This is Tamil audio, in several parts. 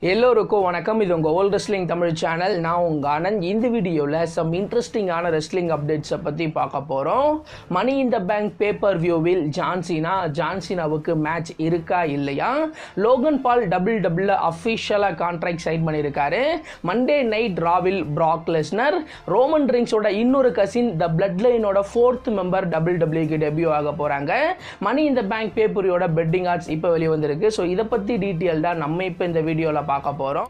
எல்லோருக்கும் வணக்கம் இது உங்கள் ஓல்ட் ரெஸ்லிங் தமிழ் சேனல் நான் உங்கள் ஆனந்த் இந்த வீடியோவில் சம் இன்ட்ரெஸ்டிங்கான ரெஸ்லிங் அப்டேட்ஸை பற்றி பார்க்க போகிறோம் மணி இந்த பேங்க் பேப்பர் வியூவில் ஜான்சினா ஜான்சினாவுக்கு மேட்ச் இருக்கா இல்லையா லோகன் பால் டபுள் டபுள் அஃபிஷியலாக கான்ட்ராக்ட் சைன் பண்ணியிருக்காரு மண்டே நைட் ராவில் பிராக் லெஸ்னர் ரோமன் ரிங்ஸோட இன்னொரு கசின் த பிளட் லைனோட ஃபோர்த் மெம்பர் டபுள் டபிள்யூக்கு டெபியூ ஆக போகிறாங்க மணி இந்த பேங்க் பேப்பரியோட பெட்டிங் ஆர்ட்ஸ் இப்போ வெளியே வந்திருக்கு ஸோ இதை பற்றி டீட்டெயில் தான் நம்ம இப்போ இந்த வீடியோவில் பார்க்க போகிறோம்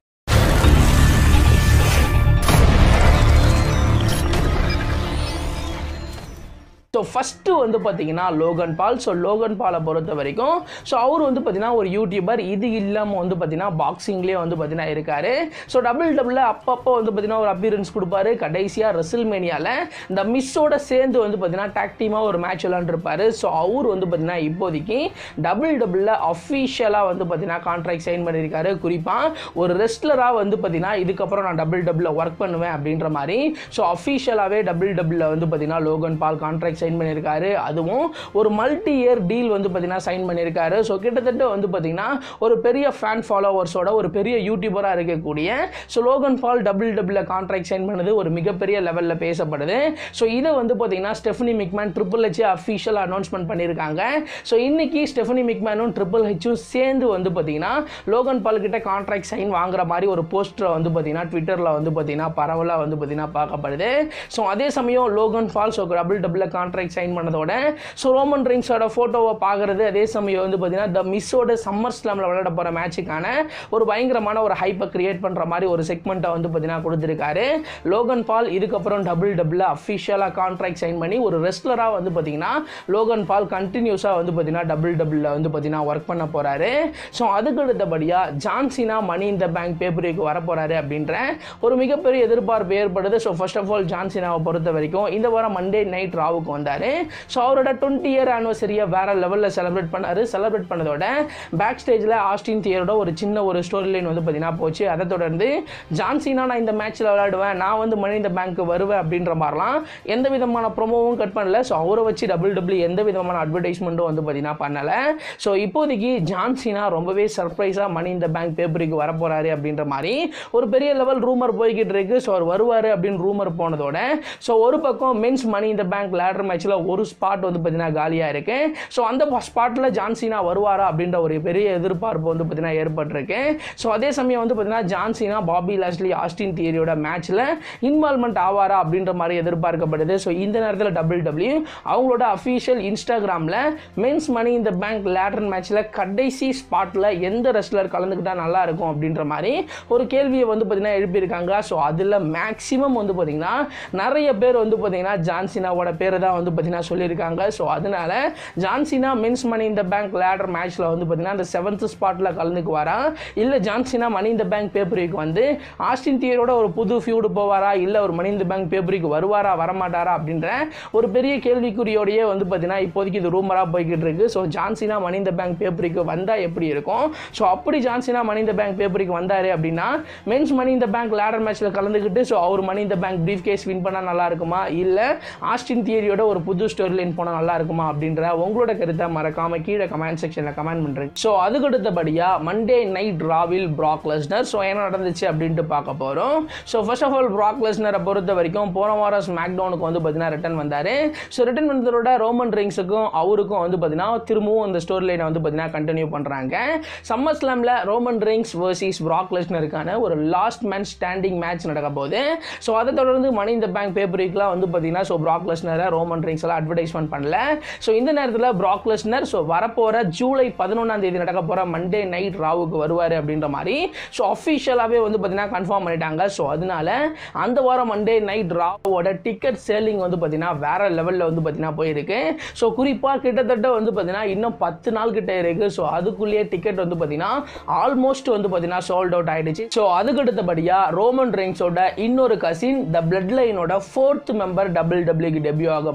ஸோ ஃபஸ்ட்டு வந்து பார்த்தீங்கன்னா லோகன் பால் ஸோ லோகன் பாலை பொறுத்த வரைக்கும் ஸோ அவர் வந்து பார்த்தீங்கன்னா ஒரு யூடியூபர் இது இல்லாமல் வந்து பார்த்தீங்கன்னா பாக்ஸிங்லேயே வந்து பார்த்தீங்கன்னா இருக்கார் ஸோ டபுள் டபுளில் அப்பப்போ வந்து பார்த்தீங்கன்னா ஒரு அப்பியரன்ஸ் கொடுப்பாரு கடைசியாக ரெசில் மேனியாவில் இந்த மிஸ்ஸோட சேர்ந்து வந்து பார்த்தீங்கன்னா டாக் டீமாக ஒரு மேட்ச் விளாண்டுருப்பாரு ஸோ அவர் வந்து பார்த்தீங்கன்னா இப்போதைக்கு டபுள் டபுளில் அஃபிஷியலாக வந்து பார்த்தீங்கன்னா கான்ட்ராக்ட் சைன் பண்ணியிருக்காரு குறிப்பாக ஒரு ரெஸ்லராக வந்து பார்த்தீங்கன்னா இதுக்கப்புறம் நான் டபுள் டபுளில் ஒர்க் பண்ணுவேன் அப்படின்ற மாதிரி ஸோ அஃபிஷியலாகவே டபுள் டபுளில் வந்து பார்த்தீங்கன்னா லோகன் பால் கான்ட்ராக்ட் சைன் பண்ணியிருக்காரு அதுவும் ஒரு மல்டி இயர் டீல் வந்து பார்த்தீங்கன்னா சைன் பண்ணியிருக்காரு ஸோ கிட்டத்தட்ட வந்து பார்த்தீங்கன்னா ஒரு பெரிய ஃபேன் ஃபாலோவர்ஸோட ஒரு பெரிய யூடியூபராக இருக்கக்கூடிய ஸோ லோகன் பால் டபுள் டபுளில் கான்ட்ராக்ட் சைன் பண்ணது ஒரு மிகப்பெரிய லெவலில் பேசப்படுது ஸோ இதை வந்து பார்த்தீங்கன்னா Stephanie McMahon triple H official announcement பண்ணியிருக்காங்க ஸோ இன்னைக்கு ஸ்டெஃபனி மிக்மேனும் ட்ரிபிள் ஹெச்சும் சேர்ந்து வந்து பார்த்தீங்கன்னா லோகன் பால் கிட்ட கான்ட்ராக்ட் சைன் வாங்குற மாதிரி ஒரு போஸ்டரை வந்து பார்த்தீங்கன்னா ட்விட்டரில் வந்து பார்த்தீங்கன்னா பரவலாக வந்து பார்த்தீங்கன்னா பார்க்கப்படுது ஸோ அதே சமயம் லோகன் ஃபால் ஸோ டபுள் டபுளில் கான்ட்ராக்ட் சைன் பண்ணதோட ஸோ ரோமன் ரிங்ஸோட ஃபோட்டோவை பார்க்குறது அதே சமயம் வந்து பார்த்தீங்கன்னா த மிஸ்ஸோட சம்மர் ஸ்லாமில் விளையாட போகிற மேட்சுக்கான ஒரு பயங்கரமான ஒரு ஹைப்பை கிரியேட் பண்ணுற மாதிரி ஒரு செக்மெண்ட்டை வந்து பார்த்தீங்கன்னா கொடுத்துருக்காரு லோகன் பால் இதுக்கப்புறம் டபுள் டபுளில் அஃபிஷியலாக கான்ட்ராக்ட் சைன் பண்ணி ஒரு ரெஸ்லராக வந்து பார்த்தீங்கன்னா லோகன் பால் கண்டினியூஸாக வந்து பார்த்தீங்கன்னா டபுள் டபுளில் வந்து பார்த்தீங்கன்னா ஒர்க் பண்ண போகிறாரு ஸோ அதுக்கு அடுத்தபடியாக ஜான்சினா மணி இந்த பேங்க் பேப்பருக்கு வர போகிறாரு அப்படின்ற ஒரு மிகப்பெரிய எதிர்பார்ப்பு ஏற்படுது ஸோ ஃபர்ஸ்ட் ஆஃப் ஆல் ஜான்சினாவை பொறுத்த வரைக்கும் இந்த வாரம் மண்டே நைட் ராவுக்கு வந்தார் ஸோ அவரோட டுவெண்ட்டி இயர் ஆனிவர்சரியை வேற லெவலில் செலிப்ரேட் பண்ணார் செலிப்ரேட் பண்ணதோட பேக் ஸ்டேஜில் ஆஸ்டின் தியரோட ஒரு சின்ன ஒரு ஸ்டோரி லைன் வந்து பார்த்தீங்கன்னா போச்சு அதை தொடர்ந்து ஜான்சினா நான் இந்த மேட்ச்சில் விளையாடுவேன் நான் வந்து மணி இந்த பேங்க்கு வருவேன் அப்படின்ற மாதிரிலாம் எந்த விதமான ப்ரொமோவும் கட் பண்ணல ஸோ அவரை வச்சு டபுள் டபுள் எந்த விதமான அட்வர்டைஸ்மெண்ட்டும் வந்து பார்த்தீங்கன்னா பண்ணலை ஸோ இப்போதைக்கு ஜான்சினா ரொம்பவே சர்ப்ரைஸாக மணி இந்த பேங்க் பேப்பருக்கு வர போகிறாரு அப்படின்ற மாதிரி ஒரு பெரிய லெவல் ரூமர் போய்கிட்டு இருக்கு ஸோ அவர் வருவார் அப்படின்னு ரூமர் போனதோட ஸோ ஒரு பக்கம் men's money in the bank ladder மேட்ச்சில் ஒரு ஸ்பாட் வந்து பார்த்தீங்கன்னா காலியாக இருக்கு ஸோ அந்த ஸ்பாட்டில் ஜான்சினா வருவாரா அப்படின்ற ஒரு பெரிய எதிர்பார்ப்பு வந்து பார்த்தீங்கன்னா ஏற்பட்டிருக்கு ஸோ அதே சமயம் வந்து பார்த்தீங்கன்னா ஜான்சினா பாபி லாஸ்லி ஆஸ்டின் தியரியோட மேட்ச்சில் இன்வால்மெண்ட் ஆவாரா அப்படின்ற மாதிரி எதிர்பார்க்கப்படுது ஸோ இந்த நேரத்தில் டபுள் டபிள்யூ அவங்களோட அஃபீஷியல் இன்ஸ்டாகிராமில் men's money in the bank later மேட்ச்சில் கடைசி ஸ்பாட்டில் எந்த ரெஸ்லர் கலந்துக்கிட்டா நல்லா இருக்கும் அப்படின்ற மாதிரி ஒரு கேள்வியை வந்து பார்த்தீங்கன்னா எழுப்பியிருக்காங்க ஸோ அதில் மேக்ஸிமம் வந்து பார்த்தீங்கன்னா நிறைய பேர் வந்து பார்த்தீங்கன்னா ஜான்சினாவோட பேரை தான் வந்து பார்த்தீங்கன்னா சொல்லியிருக்காங்க ஸோ அதனால John Cena men's money in the bank ladder மேட்ச்சில் வந்து பார்த்தீங்கன்னா அந்த செவன்த் ஸ்பாட்டில் கலந்துக்குவாரா இல்லை ஜான்சினா மணி இந்த பேங்க் பேப்பருக்கு வந்து ஆஸ்டின் தியரோட ஒரு புது ஃபியூடு போவாரா இல்லை ஒரு மணி இந்த பேங்க் பேப்பருக்கு வருவாரா வரமாட்டாரா அப்படின்ற ஒரு பெரிய கேள்விக்குறியோடையே வந்து பார்த்தீங்கன்னா இப்போதைக்கு இது ரூமராக போய்கிட்டு இருக்கு ஸோ ஜான்சினா மணி இந்த பேங்க் பேப்பருக்கு வந்தால் எப்படி இருக்கும் ஸோ அப்படி ஜான்சினா மணி இந்த பேங்க் பேப்பருக்கு வந்தார் அப்படின்னா men's money in the bank ladder மேட்ச்சில் கலந்துக்கிட்டு ஸோ அவர் மணி in the bank brief case win பண்ணால் நல்லா இருக்குமா இல்லை ஆஸ்டின் தியரியோட ஒரு புது ஸ்டோரி லைன் போனால் நல்லா இருக்குமா அப்படின்ற உங்களோட கருத்தை மறக்காம கீழே கமெண்ட் செக்ஷனில் கமெண்ட் பண்ணுறேன் ஸோ அதுக்கு அடுத்தபடியாக மண்டே நைட் ராவில் ப்ராக் லெஸ்னர் ஸோ என்ன நடந்துச்சு அப்படின்ட்டு பார்க்க போகிறோம் so first of all Brock லெஸ்னரை பொறுத்த வரைக்கும் போன வாரம் ஸ்மாக்டவுனுக்கு வந்து பார்த்தீங்கன்னா ரிட்டன் வந்தார் ஸோ ரிட்டன் வந்ததோட ரோமன் ரிங்ஸுக்கும் அவருக்கும் வந்து பார்த்தீங்கன்னா திரும்பவும் அந்த ஸ்டோரி லைனை வந்து பார்த்தீங்கன்னா கண்டினியூ பண்ணுறாங்க சம்மர் ஸ்லாமில் ரோமன் ரிங்ஸ் வர்சஸ் ப்ராக் லெஸ்னருக்கான ஒரு லாஸ்ட் மேன் ஸ்டாண்டிங் மேட்ச் நடக்க போகுது ஸோ அதை தொடர்ந்து மணி இந்த பேங்க் பேப்பரிக்கெலாம் வந்து பார்த்தீங்கன்னா ஸோ ப்ராக் லெஸ்னரை ரோமன் ரிங்ஸ் எல்லாம் அட்வர்டைஸ்மெண்ட் பண்ணல ஸோ இந்த நேரத்தில் ப்ராக் லெஸ்னர் ஸோ வரப்போகிற ஜூலை பதினொன்றாம் தேதி நடக்க போகிற மண்டே நைட் ராவுக்கு வருவார் அப்படின்ற மாதிரி ஸோ அஃபிஷியலாகவே வந்து பார்த்தீங்கன்னா கன்ஃபார்ம் பண்ணிட்டாங்க ஸோ அதனால அந்த வாரம் மண்டே நைட் ராவோட டிக்கெட் சேலிங் வந்து பார்த்தீங்கன்னா வேற லெவலில் வந்து பார்த்தீங்கன்னா போயிருக்கு ஸோ குறிப்பாக கிட்டத்தட்ட வந்து பார்த்தீங்கன்னா இன்னும் பத்து நாள் கிட்ட இருக்கு ஸோ அதுக்குள்ளேயே டிக்கெட் வந்து பார்த்தீங்கன்னா ஆல்மோஸ்ட் வந்து பார்த்தீங்கன்னா சோல்ட் அவுட் ஆயிடுச்சு ஸோ அதுக்கு அடுத்தபடியாக ரோமன் ரிங்ஸோட இன்னொரு கசின் த பிளட் லைனோட ஃபோர்த் மெம்பர் டபுள் டபிள்யூக்கு டெபியூ ஆக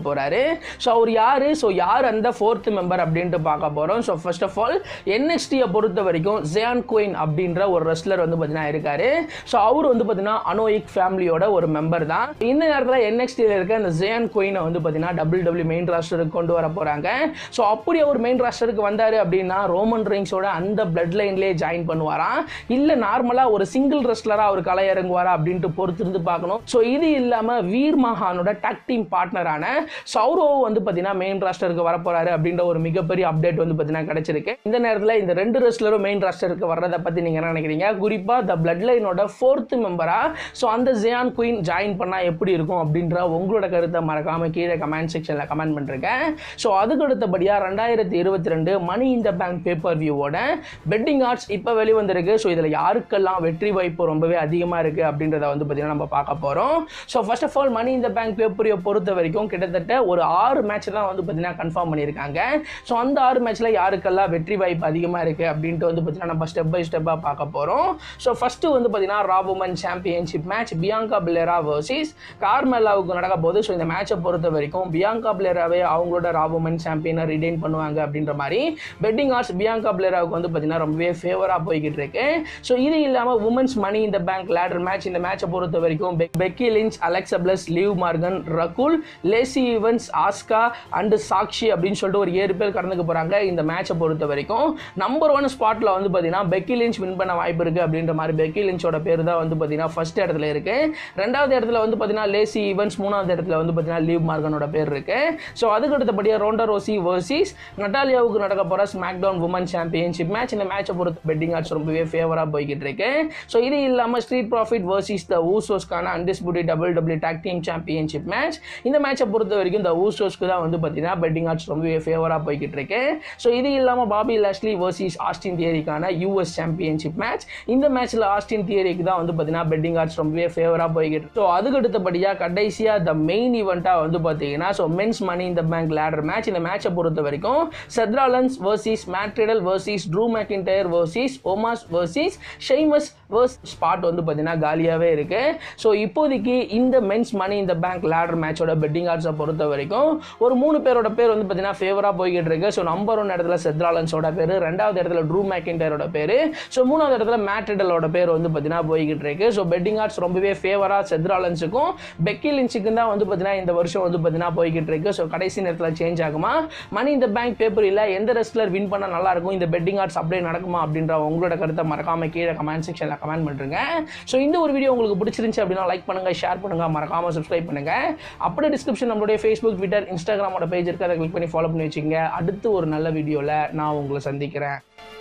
போகிறாரு ஸோ அவர் யார் ஸோ யார் அந்த ஃபோர்த் மெம்பர் அப்படின்ட்டு பார்க்க போகிறோம் ஸோ ஃபர்ஸ்ட் ஆஃப் ஆல் என்எக்ஸ்டியை பொறுத்த வரைக்கும் ஜியான் குயின் அப்படின்ற ஒரு ரெஸ்லர் வந்து பார்த்தீங்கன்னா இருக்காரு ஸோ அவர் வந்து பார்த்தீங்கன்னா அனோயிக் ஃபேமிலியோட ஒரு மெம்பர் தான் இந்த நேரத்தில் என்எக்ஸ்டியில் இருக்க அந்த ஜியான் குயினை வந்து பார்த்தீங்கன்னா டபுள் டபுள்யூ மெயின் ராஸ்டருக்கு கொண்டு வர போகிறாங்க ஸோ அப்படி அவர் மெயின் ராஸ்டருக்கு வந்தார் அப்படின்னா ரோமன் ரிங்ஸோட அந்த பிளட் லைன்லேயே ஜாயின் பண்ணுவாராம் இல்லை நார்மலாக ஒரு சிங்கிள் ரெஸ்லராக அவர் களை இறங்குவாரா அப்படின்ட்டு பொறுத்திருந்து பார்க்கணும் ஸோ இது இல்லாமல் வீர் மகானோட டக் டீம் பார்ட்னரான சௌரவ் வந்து பார்த்தீங்கன்னா மெயின் ராஸ்டருக்கு வரப்போறாரு அப்படின்ற ஒரு மிகப்பெரிய அப்டேட் வந்து பார்த்தீங்கன்னா கிடைச்சிருக்கு இந்த நேரத்தில் இந்த ரெண்டு ரெஸ்லரும் மெயின் ராஸ்டருக்கு வர்றதை பற்றி நீங்கள் என்ன நினைக்கிறீங்க குறிப்பாக த பிளட் லைனோட ஃபோர்த் மெம்பராக ஸோ அந்த ஜியான் குயின் ஜாயின் பண்ணால் எப்படி இருக்கும் அப்படின்ற உங்களோட கருத்தை மறக்காமல் கீழே கமெண்ட் செக்ஷனில் கமெண்ட் பண்ணிருக்கேன் ஸோ அதுக்கு அடுத்தபடியாக ரெண்டாயிரத்தி இருபத்தி ரெண்டு மணி இந்த பேங்க் பேப்பர் வியூவோட பெட்டிங் ஆர்ட்ஸ் இப்போ வெளிவந்திருக்கு ஸோ இதில் யாருக்கெல்லாம் வெற்றி வாய்ப்பு ரொம்பவே அதிகமாக இருக்குது அப்படின்றத வந்து பார்த்தீங்கன்னா நம்ம பார்க்க போகிறோம் so first of all money in the bank பேப்பரை பொறுத்த வரைக்கும் கிட்டத்தட்ட ஒரு ஆறு மேட்ச் தான் வந்து பார்த்தீங்கன்னா கன்ஃபார்ம் பண்ணியிருக்காங்க ஸோ அந்த ஆறு மேட்ச்சில் யாருக்கெல்லாம் வெற்றி வாய்ப்பு அதிகமாக இருக்குது அப்படின்ட்டு வந்து பார்த்தீங்கன்னா நம்ம ஸ்டெப் பை ஸ்டெப்பாக பார்க்க போகிறோம் ஸோ ஃபஸ்ட்டு வந்து பார்த்தீங்கன்னா ராபுமன் சாம்பியன்ஷிப் மேட்ச் பியாங்கா பிளேரா வர்சஸ் கார்மெல்லாவுக்கு நடக்க போகுது ஸோ இந்த மேட்சை பொறுத்த வரைக்கும் பியாங்கா பிளேராவே அவங்களோட ராபுமன் சாம்பியனை ரிடைன் பண்ணுவாங்க அப்படின்ற மாதிரி பெட்டிங் ஆர்ட்ஸ் பியாங்கா பிளேராவுக்கு வந்து பார்த்தீங்கன்னா ரொம்பவே ஃபேவராக போய்கிட்டு இருக்கு ஸோ இது இல்லாமல் உமன்ஸ் மணி இந்த பேங்க் லேடர் மேட்ச் இந்த மேட்சை பொறுத்த வரைக்கும் பெ- Becky Lynch Alexa Bliss Liv Morgan ரகுல் Lacey Evans Asuka and Shotzi அப்படின்னு சொல்லிட்டு ஒரு ஏழு பேர் கடந்துக்க போகிறாங்க இந்த மேட்சை பொறுத்த வரைக்கும் நம்பர் ஒன் ஸ்பாட்டில் வந்து பார்த்தீங்கன்னா பெக்கி லிஞ்ச் வின் பண்ண வாய்ப்பு இருக்குது அப்படின்ற மாதிரி பெக்கி லிஞ்சோட பேர் தான் வந்து பார்த்தீங்கன்னா ஃபர்ஸ்ட் இடத்துல இருக்கு ரெண்டாவது இடத்துல வந்து பார்த்தீங்கன்னா லேசி ஈவன்ஸ் மூணாவது இடத்துல வந்து பார்த்தீங்கன்னா லீவ் மார்கனோட பேர் இருக்கு ஸோ அதுக்கு அடுத்தபடியாக ரோண்டா ரோசி வர்சஸ் நட்டாலியாவுக்கு நடக்க போகிற SmackDown women championship match இந்த மேட்சை பொறுத்த பெட்டிங் ஆர்ட்ஸ் ரொம்பவே ஃபேவராக போய்கிட்டு இருக்கு ஸோ இது இல்லாமல் ஸ்ட்ரீட் ப்ராஃபிட் வர்சஸ் த ஊசோஸ்க்கான undisputed double double tag team championship match இந்த மேட்சை பொறுத்த வரைக்கும் இந்த ஊசோஸ்க்கு தான் வந்து பார்த்தீங்கன்னா பெட்டிங் ஆர்ட்ஸ் ரொம்பவே ஃபேவராக போய்கிட்டு இருக்கு ஸோ இது இல்லாமல் பாபி லாஸ்லி வர்சஸ் ஆஸ்டின் தியரிக்கான யூஎஸ் சாம்பியன்ஷிப் மேட்ச் இந்த மேட்ச்சில் ஆஸ்டின் தியரிக்கு தான் வந்து பார்த்தீங்கன்னா பெட்டிங் ஆர்ட்ஸ் ரொம்பவே ஃபேவராக போய்கிட்டு ஸோ அதுக்கு அடுத்தபடியாக கடைசியாக த மெயின் ஈவெண்ட்டாக வந்து பார்த்தீங்கன்னா so men's money in the bank ladder match இந்த மேட்சை பொறுத்த வரைக்கும் Seth Rollins versus Matt Riddle versus Drew McIntyre versus Omos versus Sheamus versus spot வந்து பார்த்தீங்கன்னா காலியாகவே இருக்கு ஸோ இப்போதைக்கு இந்த men's money in the bank ladder மேட்சோட பெட்டிங் ஆர்ட்ஸை பொறுத்த வரைக்கும் ஒரு மூணு பேரோட பேர் வந்து பார்த்தீங்கன்னா ஃபேவராக போய்கிட்டு இருக்கு ஸோ நம்பர் ஒன் இடத்துல செத்ராலன்ஸோட பேர் ரெண்டாவது இடத்துல ட்ரூ மேக்கின்டயரோட பேர் ஸோ மூணாவது இடத்துல மேட்ரிடலோட பேர் வந்து பார்த்தீங்கன்னா போய்கிட்டு இருக்கு ஸோ பெட்டிங் ஆர்ட்ஸ் ரொம்பவே ஃபேவராக செத்ராலன்ஸுக்கும் பெக்கி லின்ச்சுக்கும் தான் வந்து பார்த்தீங்கன்னா இந்த வருஷம் வந்து பார்த்தீங்கன்னா போய்கிட்டு இருக்கு ஸோ கடைசி நேரத்தில் சேஞ்ச் ஆகுமா மணி இந்த பேங்க் பேப்பர் இல்லை எந்த ரெஸ்லர் வின் பண்ணால் நல்லா இருக்கும் இந்த பெட்டிங் ஆர்ட்ஸ் அப்படியே நடக்குமா அப்படின்ற உங்களோட கருத்தை மறக்காம கீழே கமெண்ட் செக்ஷனில் கமெண்ட் பண்ணுறேங்க ஸோ இந்த ஒரு வீடியோ உங்களுக்கு பிடிச்சிருந்துச்சு அப்படின்னா லைக் பண்ணுங்க ஷேர் பண்ணுங்க மறக்காம சப்ஸ்கிரைப் பண்ணுங்க அப்படியே டிஸ்கிரிப்ஷன் நம்மளுடைய ஃபேஸ்புக் ட்விட்டர் இன்ஸ்டாகிராமோட பேஜ் இருக்கு அதை கிளிக் பண்ணி ஃபாலோ பண்ணி வச்சுக்கோங்க அடுத்து ஒரு நல்ல வீடியோவில் நான் உங்களை சந்திக்கிறேன்